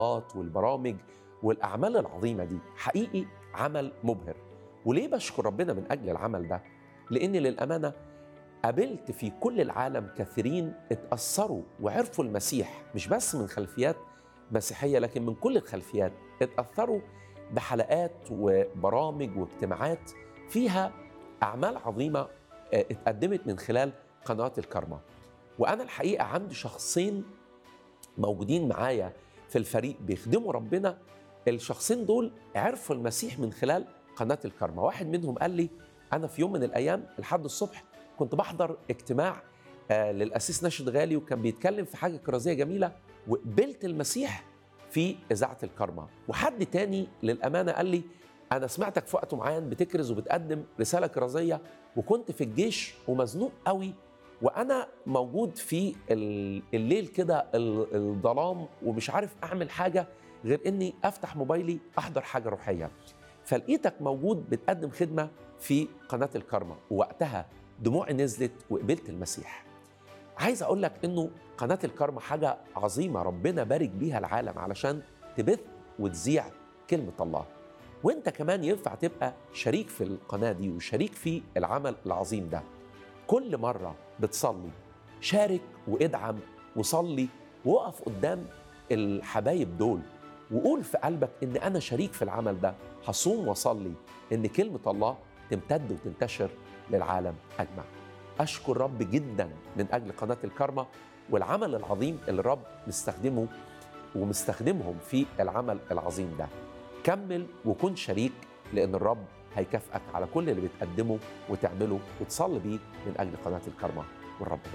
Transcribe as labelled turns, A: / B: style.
A: والبرامج والاعمال العظيمه دي حقيقي عمل مبهر وليه بشكر ربنا من اجل العمل ده لان للامانه قابلت في كل العالم كثيرين اتاثروا وعرفوا المسيح مش بس من خلفيات مسيحيه لكن من كل الخلفيات اتاثروا بحلقات وبرامج واجتماعات فيها اعمال عظيمه آه، اتقدمت من خلال قناه الكرمه وانا الحقيقه عندي شخصين موجودين معايا في الفريق بيخدموا ربنا الشخصين دول عرفوا المسيح من خلال قناه الكرمه واحد منهم قال لي انا في يوم من الايام لحد الصبح كنت بحضر اجتماع آه، للاسيس ناشد غالي وكان بيتكلم في حاجه كرازيه جميله وقبلت المسيح في اذاعه الكرمه وحد تاني للامانه قال لي انا سمعتك في وقت معين بتكرز وبتقدم رساله كرازيه وكنت في الجيش ومزنوق قوي وانا موجود في ال- الليل كده ال- الظلام ومش عارف اعمل حاجه غير اني افتح موبايلي احضر حاجه روحيه فلقيتك موجود بتقدم خدمه في قناه الكرمه ووقتها دموعي نزلت وقبلت المسيح عايز اقول لك انه قناه الكرمه حاجه عظيمه ربنا بارك بيها العالم علشان تبث وتذيع كلمه الله وانت كمان ينفع تبقى شريك في القناه دي وشريك في العمل العظيم ده كل مره بتصلي شارك وادعم وصلي وقف قدام الحبايب دول وقول في قلبك ان انا شريك في العمل ده هصوم واصلي ان كلمه الله تمتد وتنتشر للعالم اجمع اشكر رب جدا من اجل قناه الكرمه والعمل العظيم اللي الرب مستخدمه ومستخدمهم في العمل العظيم ده كمل وكن شريك لان الرب هيكافئك على كل اللي بتقدمه وتعمله وتصلي بيه من اجل قناه الكرمه والرب